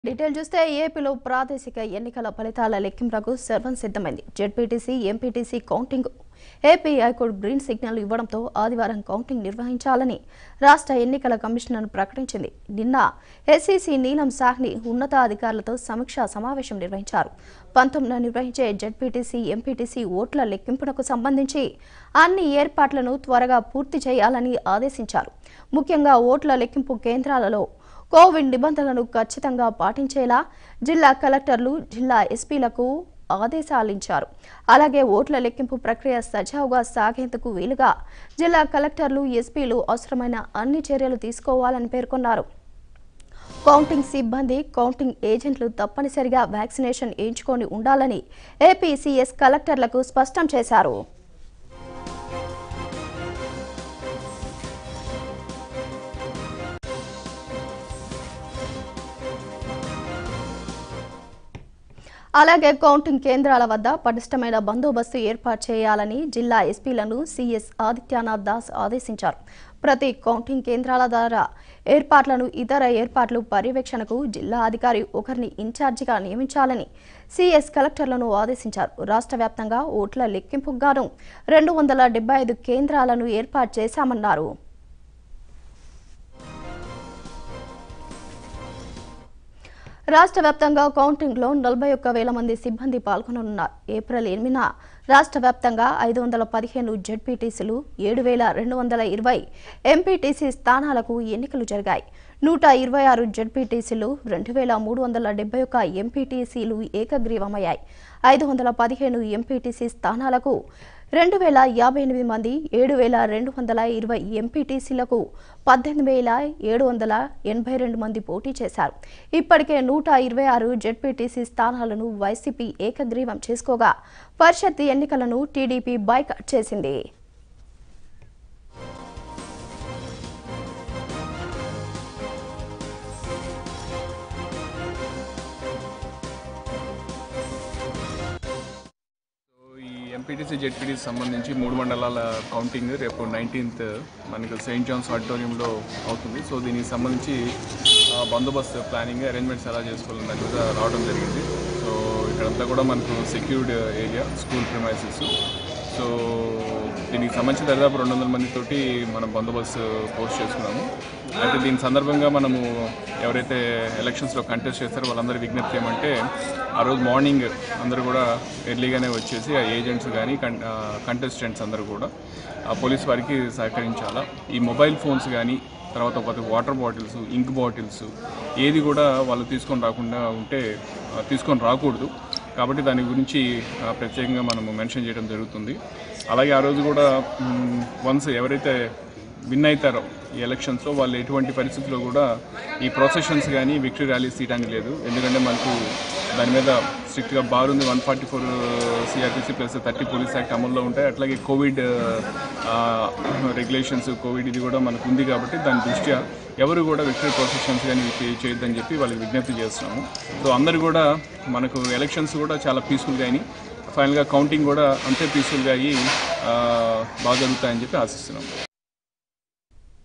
detail చూస్తే ఏపీలో ప్రాదేశిక ఎన్నికల ఫలితాల లెక్కింపునకు సర్వం సిద్ధమైంది ZPTC MPTC counting AP high court green signal ఇవ్వడంతో ఆదివారం కౌంటింగ్ నిర్వహించాలని రాష్ట్ర ఎన్నికల కమిషనర్ ప్రకటించింది నిన్న ఎస్సీసీ నీలం సాహ్ని ఉన్నతాధికారులతో సమీక్షా సమావేశం నిర్వహించారు పంతొమ్మిదిన నిర్వహించే జెడ్పీటీసీ ఎంపీటీసీ ఓట్ల లెక్కింపునకు సంబంధించి అన్ని ఏర్పాట్లను త్వరగా పూర్తి చేయాలని ఆదేశించారు ముఖ్యంగా ఓట్ల లెక్కింపు కేంద్రాలలో కోవిడ్ నిబంధనలను ఖచ్చితంగా పాటించేలా జిల్లా కలెక్టర్లు జిల్లా ఎస్పీలకు ఆదేశాలించారు అలాగే ఓట్ల లెక్కింపు ప్రక్రియ సజావుగా సాగేందుకు వీలుగా జిల్లా కలెక్టర్లు ఎస్పీలు అవసరమైన అన్ని చర్యలు తీసుకోవాలని పేర్కొన్నారు కౌంటింగ్ సిబ్బంది కౌంటింగ్ ఏజెంట్లు తప్పనిసరిగా వ్యాక్సినేషన్ వేయించుకొని ఉండాలని ఏపీ సీఎస్ కలెక్టర్లకు స్పష్టం చేశారు అలాగే కౌంటింగ్ కేంద్రాల వద్ద పటిష్టమైన బందోబస్తు ఏర్పాటు చేయాలని జిల్లా ఎస్పీలను సీఎస్ ఆదిత్యనాథ్ దాస్ ఆదేశించారు ప్రతి కౌంటింగ్ కేంద్రాల ద్వారా ఏర్పాట్లను ఇతర ఏర్పాట్లు పర్యవేక్షణకు జిల్లా అధికారి ఒకరిని ఇన్ఛార్జిగా నియమించాలని సీఎస్ కలెక్టర్లను ఆదేశించారు రాష్ట్ర వ్యాప్తంగా ఓట్ల లెక్కింపుకు గాను రెండు వందల డెబ్బై ఐదు కేంద్రాలను ఏర్పాటు చేశామన్నారు రాష్ట్ర వ్యాప్తంగా కౌంటింగ్లో నలభై ఒక్క వేల మంది సిబ్బంది పాల్గొననున్నారు ఏప్రిల్ ఎనిమిదిన రాష్ట్ర వ్యాప్తంగా ఐదు వందల పదిహేను జెడ్పీటీసీలు ఏడు వేల రెండు వందల ఇరవై ఎంపీటీసీ స్థానాలకు ఎన్నికలు జరిగాయి నూట ఇరవై ఆరు జెడ్పీటీసీలు రెండు వేల మూడు వందల డెబ్బై ఒక్క ఎంపీటీసీలు ఏకగ్రీవమయ్యాయి ఐదు వందల పదిహేను ఎంపీటీసీ స్థానాలకు రెండు వేల యాభై ఎనిమిది మంది ఏడు వేల రెండు వందల ఇరవై ఎంపీటీసీలకు పద్దెనిమిది వేల ఏడు వందల ఎనభై రెండు మంది పోటీ చేశారు ఇప్పటికే నూట ఇరవై ఆరు జెడ్పీటీసీ స్థానాలను వైసీపీ ఏకగ్రీవం చేసుకోగా పరిషత్ ఎన్నికలను టీడీపీ బైకట్ చేసింది సో ఈ ఎంపీటీసీ జెడ్పీటీసీ సంబంధించి మూడు మండలాల కౌంటింగ్ రేపు నైన్టీన్త్ మనకు సెయింట్ జాన్స్ ఆడిటోరియంలో అవుతుంది సో దీనికి సంబంధించి ఆ, బందోబస్తు ప్లానింగ్ అరేంజ్మెంట్స్ ఎలా చేసుకోవాలని దాని మీద రావడం జరిగింది సో ఇక్కడంతా కూడా మనకు secured area school premises so దీనికి సంబంధించి దాదాపు రెండు వందల మందితోటి మనం బందోబస్తు పోస్ట్ చేసుకున్నాము అయితే దీని సందర్భంగా మనము ఎవరైతే ఎలక్షన్స్లో కంటెస్ట్ చేస్తారో వాళ్ళందరూ విజ్ఞప్తి ఏమంటే ఆ రోజు మార్నింగ్ అందరూ కూడా ఎర్లీగానే వచ్చేసి ఆ ఏజెంట్స్ కానీ కంటెస్టెంట్స్ అందరూ కూడా ఆ పోలీస్ వారికి సహకరించాలా ఈ మొబైల్ ఫోన్స్ కానీ తర్వాత ఒక వాటర్ బాటిల్స్ ఇంక్ బాటిల్స్ ఏది కూడా వాళ్ళు తీసుకొని రాకుండా ఉంటే ఆ, తీసుకొని రాకూడదు కాబట్టి దాని గురించి ఆ, ప్రత్యేకంగా మనము మెన్షన్ చేయడం జరుగుతుంది అలాగే ఆ రోజు కూడా వన్స్ ఎవరైతే విన్ అవుతారో ఈ ఎలక్షన్స్లో వాళ్ళు ఎటువంటి పరిస్థితుల్లో కూడా ఈ ప్రొసెషన్స్ కానీ విక్టరీ ర్యాలీస్ తీయడానికి లేదు ఎందుకంటే మనకు దాని మీద స్ట్రిక్ట్గా బార్ ఉంది వన్ ఫార్టీ ఫోర్ సిఆర్టీసీ ప్లస్ థర్టీ పోలీస్ యాక్ట్ అమల్లో ఉంటాయి అట్లాగే కోవిడ్ రెగ్యులేషన్స్ కోవిడ్ ఇది కూడా మనకు ఉంది కాబట్టి దాని దృష్ట్యా ఎవరు కూడా విక్టరీ ప్రొసెషన్స్ కానీ చే- చేయొద్దని చెప్పి వాళ్ళకి విజ్ఞప్తి చేస్తున్నాము సో అందరు కూడా మనకు ఎలక్షన్స్ కూడా చాలా పీస్ఫుల్గా అయినాయి ఫైనల్గా కౌంటింగ్ కూడా అంతే పీస్ఫుల్గా అయ్యి ఆ, బాగా జరుగుతాయని చెప్పి ఆశిస్తున్నాము